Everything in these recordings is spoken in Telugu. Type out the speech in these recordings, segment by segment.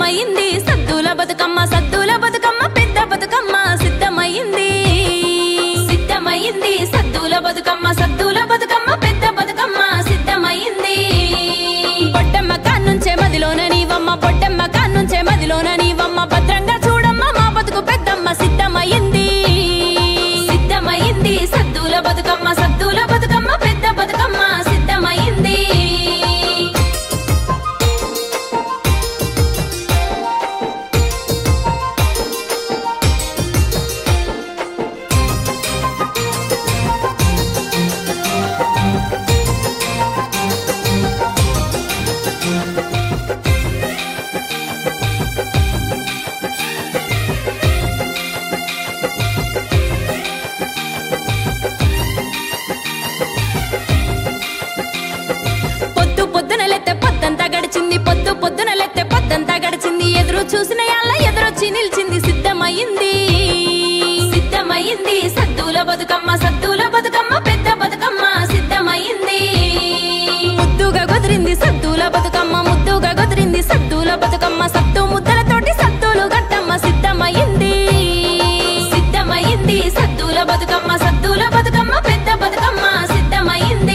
సిద్ధమైంది సద్దుల బతుకమ్మ సద్దుల బతుకమ్మ పెద్ద బతుకమ్మ సిద్ధమైంది సిద్ధమైంది సద్దుల బతుకమ్మ సద్దుల బతుకమ్మ పెద్ద బతుకమ్మ సిద్ధమైంది పొట్టమ్మ కాన్నుంచే మదిలోన నీవమ్మ పొట్టమ్మ కాన్నుంచే మదిలోన నీవమ్మ భద్రంగా చూడమ్మ మా బతుకు పెద్దమ్మ సిద్ధమైంది సిద్ధమైంది సద్దుల బతుకమ్మ సద్దుల బతుకమ్మ పెద్ద బతుకమ్మ సిద్ధమైంది పొద్దు పొద్దున లెత్తే పొద్దంతా గడిచింది పొద్దు పొద్దున లెత్తే పొద్దంతా గడిచింది ఎదురు చూసిన యాళ్ళ ఎదురొచ్చి నిలిచింది సిద్ధమైంది సిద్ధమైంది సద్దుల బతుకమ్మ సద్దుల బతుకమ్మ పెద్ద బతుకమ్మ సిద్ధమైంది ముద్దుగా కుదిరింది సద్దుల బతుకమ్మ ముద్దుగా కుదిరింది సద్దుల బతుకమ్మ సత్తు ముద్దలతోటి సద్దులు గట్టమ్మ సిద్ధమైంది సిద్ధమైంది సద్దుల బతుకమ్మ సద్దుల బతుకమ్మ పెద్ద బతుకమ్మ సిద్ధమైంది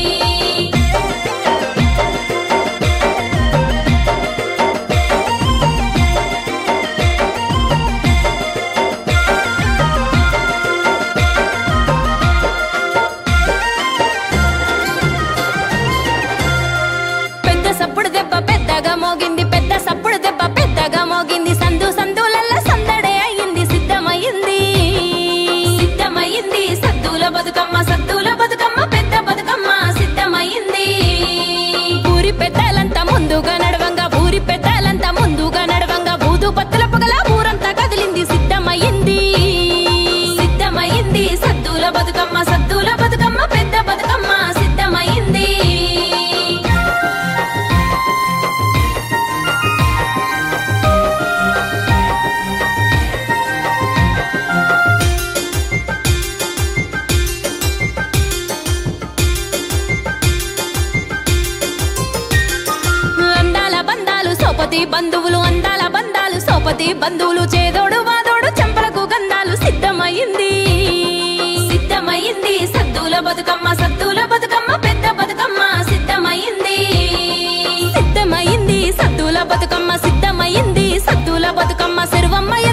పెద్ద సప్పుడు దెబ్బ పెద్దగా మోగింది పెద్ద సప్పుడు దెబ్బ పెద్దగా మోగింది సందు సందులల్ల సందడే అయ్యింది సిద్ధమైంది సిద్ధమైంది సద్దుల బతుకమ్మ సద్దుల బతుకమ్మ పెద్ద బతుకమ్మ సిద్ధమైంది ఊరి పెద్దలంతా ముందుగా నడవంగా ఊరి పెద్దలంతా ముందుగా నడవంగా బూదు పత్తుల పొగల ఊరంతా కదిలింది సిద్ధమైంది సిద్ధమైంది సద్దుల బతుకమ్మ సద్దుల బతుకమ్మ పెద్ద బతుకమ్మ సిద్ధమైంది అందాల బంధాలు సోపతి బంధువులు అందాల బంధాలు సోపతి బంధువులు చేదోడు వాదోడు చెంపలకు గంధాలు సిద్ధమైంది సిద్ధమైంది సద్దుల బతుకమ్మ సద్దుల బతుకమ్మ పెద్ద బతుకమ్మ సిద్ధమైంది సిద్ధమైంది సద్దుల బతుకమ్మ సిద్ధమైంది సద్దుల బతుకమ్మ సిరువమ్మ